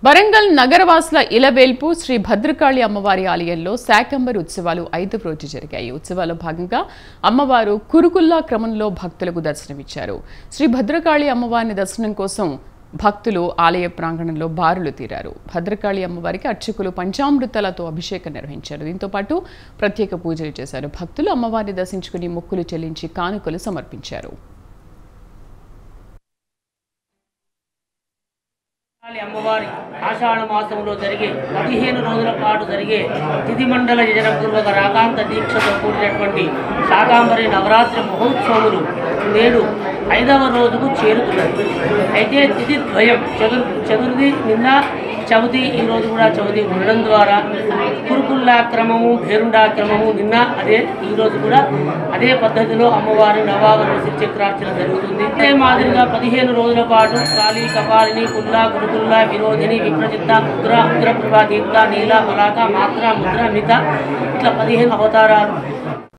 వరంగల్ నగరవాసుల ఇలవేల్పు శ్రీ భద్రకాళి అమ్మవారి ఆలయంలో శాకంబర్ ఉత్సవాలు ఐదవ రోజు జరిగాయి ఉత్సవాల్లో భాగంగా అమ్మవారు కురుకుల్లా క్రమంలో భక్తులకు దర్శనమిచ్చారు శ్రీ భద్రకాళి అమ్మవారిని దర్శనం కోసం భక్తులు ఆలయ ప్రాంగణంలో బారులు తీరారు భద్రకాళి అమ్మవారికి అర్చకులు పంచామృతాలతో అభిషేకం నిర్వహించారు దీంతో పాటు ప్రత్యేక పూజలు చేశారు భక్తులు అమ్మవారిని దర్శించుకుని మొక్కులు చెల్లించి కానుకలు సమర్పించారు కాళి అమ్మవారి ఆషాఢ మాసంలో జరిగే పదిహేను రోజుల పాటు జరిగే తిథి మండల యజనపూర్వక రాకాంత దీక్షతో కూడినటువంటి శాకాంబరి నవరాత్రి మహోత్సవములు నేడు ఐదవ రోజుకు చేరుతున్నది అయితే తిథి ద్వయం చతుర్ చతుర్థి నిన్న చవితి ఈ రోజు కూడా చవితి ఉండడం ద్వారా కురుకుల్లా క్రమము భేరుండా క్రమము నిన్న అదే ఈ రోజు కూడా అదే పద్ధతిలో అమ్మవారి నవావరణ చక్రార్చన జరుగుతుంది ఇదే మాదిరిగా పదిహేను రోజుల పాటు కాళీ కపాలిని కుల్లా గురుకుల్లా విరోధిని విప్రజిత్త ముద్ర ఉగ్రప్రభా దీప్త నీల మలాక మాత్ర ముద్ర మిత ఇట్లా పదిహేను అవతారాలు